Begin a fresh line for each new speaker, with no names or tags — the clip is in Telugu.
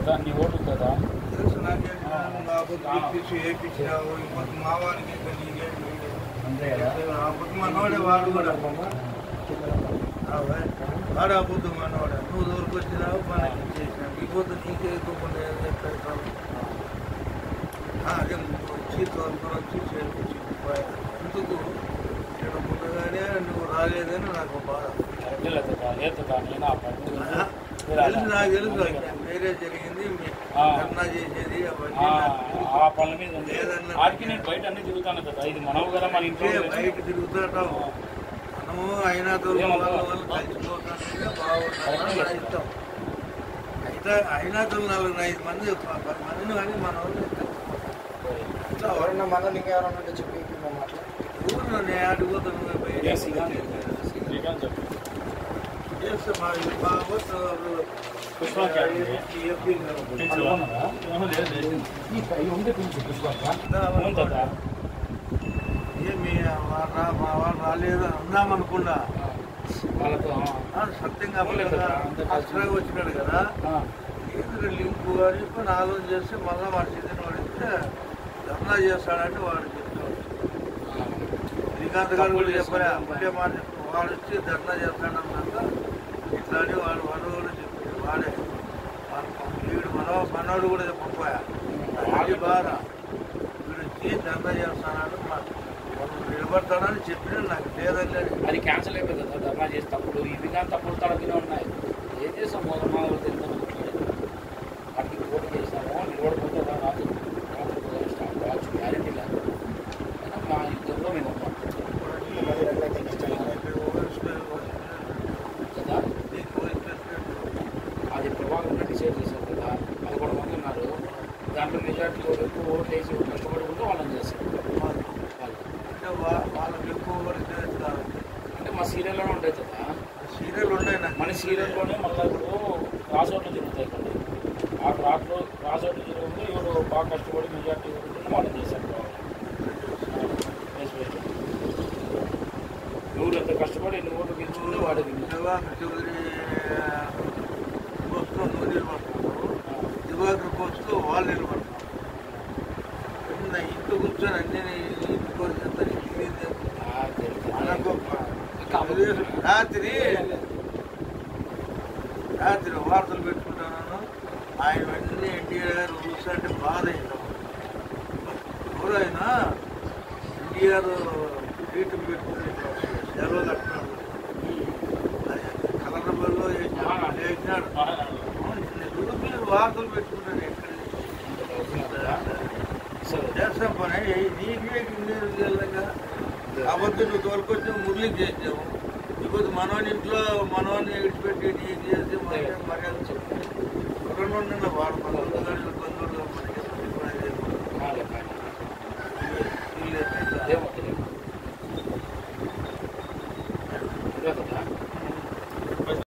కదా నీ ఓటు కదా
తెలుసు నాకేం కాకపోతే పిలిపించి వేయించినావు ఇంకొక మావానికి ఇంకా నీకేం
అంతే కదా
ఆ పొద్దు మనోడే వాడు కూడా అవే. వాడు ఆ పొద్దు మనోడే నువ్వు దూరకు వచ్చినావు మనకి ఇచ్చేసినావు ఈ పొద్దు నీకే ఇవ్వకుండా ఏం చేస్తావు అదే వచ్చి తోలుకొని వచ్చి చేర్పించి ఎందుకు ఇక్కడ ముందుగానే నువ్వు రాలేదని నాకు బాధ
కరెక్ట్ లేదు కదా లేదు కదా నేను ఆ పని
తెలుసు నాకు తెలుసు వేరే జరిగింది మీ
ఆ.
ధర్నా చేసేది అవన్నీ
ఆ,
నాకు తెలుసు.
ఆ పనుల మీద ఉంది
లేదన్నా
ఆడికి నేను బయట అన్ని తిరుగుతాను కదా ఇది మనవు కదా మన ఇంట్లో
ఇదే బయట తిరుగుతాం మనము అయినా తోలు
ఏమో.
వాళ్ళ వాళ్ళు కలిసిపోతానంటే బాగుంటుంది నా ఇష్టం అయితే అయినా తోలు నాలుగు ఐదు మంది ప- పది మందిని కానీ మన వాళ్ళు ఇట్లా
ఎవరన్నా మనల్ని ఇంకెవరన్నా ఉంటే చెప్పి మేము మాట్లాడు
ఊరు నేను అడిగిపోతాను
ఏ శ్రీకాంత్ శ్రీకాంత్ చెప్పు
చేస్తే మా మా ఊరు
పుష్పకి ఆడింది.
ఎంపీ
అనుకున్నారా? ఉంటే పిలిచి పుష్పక్క అవును కదా
ఏమి వాడు రా- మా వాడు రాలేదు అందామనుకున్నా
వాళ్ళతో
ఆ, సత్యంగా
అవునులే కదా, అంతే కదా.
అసలుగా వచ్చినాడు కదా
ఆ,
ఏంద్ర లింకు అని చెప్పి ఆలోచన చేస్తే మళ్ళీ వాడు సిద్ధిని పడితే ధర్నా చేస్తాడంటే వాడు చెప్తాడు శ్రీకాంత్ గారు కూడా చెప్పలే ఉంటే మాట వాడు వచ్చి ధర్నా చేస్తాడన్నాక ఇట్లా అని వాడు వాడు కూడా చెప్పాడు వాడే వాడు వీడు మన మనోడు కూడా చెప్పకపోయా అది బాధ వీడు వచ్చి ధర్నా చేస్తాడు మాకు నిలబడతాడని చెప్పిన నాకు లేదండి
అది క్యాన్సిల్ అయిపోయింది కదా ధర్నా చేసి తప్పుడు ఇవి కానీ తప్పుడు తడగినే ఉన్నాయి ఏం చేస్తాం మొదలు మా వాళ్ళు తెలియదు వాటికి పోటీ చేసినాము నిలబడిపోతే రా రాత్రి రాత్రి కుదరదు స్టార్ట్ కావచ్చు గ్యారెంటీ లేదు అయినా మా యుద్ధంలో మేము ఉన్నాం కదా అది ప్రభావం డిసైడ్ చేశారు కదా పదకొండు మంది ఉన్నారు దాంట్లో మెజార్టీ ఎక్కువ ఓట్లు వేసి కష్టపడుకుంటే వాళ్ళని చేస్తారు వాళ్ళు
అంటే వా- వాళ్ళకి ఎక్కువ వరకు చేస్తారు
అంటే మా సీరియల్లోనే ఉంటాయి కదా
సీరియల్ ఉన్నాయి నాకు
మన సీరియల్లోనే మళ్ళీ ఇప్పుడు రాసోట్లు తిరుగుతాయి కొన్ని ఆ రాట్లో రాసోట్లు తిరుగుతుంది ఎవరు బాగా కష్టపడి మెజార్టీ కొడుకుంటే వాళ్ళు చేశారు బెస్ట్ బెస్ట్ ఎవరు ఎంత కష్టపడి ఎన్ని ఓట్లు గెలుచుకుంటే వాడు విన్నారు
దివాకర్ చౌదరి పోస్టులో నువ్వు నిలబడుతున్నావు దివాకర్ పోస్టులో వాళ్ళు నిలబడుతున్నారు కింద ఇంట్లో కూర్చొని అన్ని ఇంటికి వచ్చేంత నీకు మనకు తెలుగుదేశం రాత్రి రాత్రి వార్తలు పెట్టుకుంటాను ఆయన వెంటనే ఎన్టీఆర్ గారు చూస్తుంటే బాధ అయింది ఎవరైనా ఎన్టీఆర్ సీటు పెట్టుకుని సెలవు కట్టినాడు అది కలర్ బల్లో వేసినాడు వేసినాడు యూపీలో వార్తలు పెట్టుకుంటాను ఎక్కడ
సరే
చేస్తాం పని నీకే ఇంజనీర్ చేయాలిగా కాబట్టి నువ్వు తోలుకొచ్చి మురళికి చేసావు ఇప్పుడు మనోని ఇంట్లో మనోని విడిచిపెట్టి నీకు చేసి మరి మర్యాద చెప్పు ఎవరన్నా ఉన్నా వాడు మన వందగాళ్ళు బంధువులు మనకి
కాలే, కాలే.
వీళ్ళు
అదేమో తెలియదు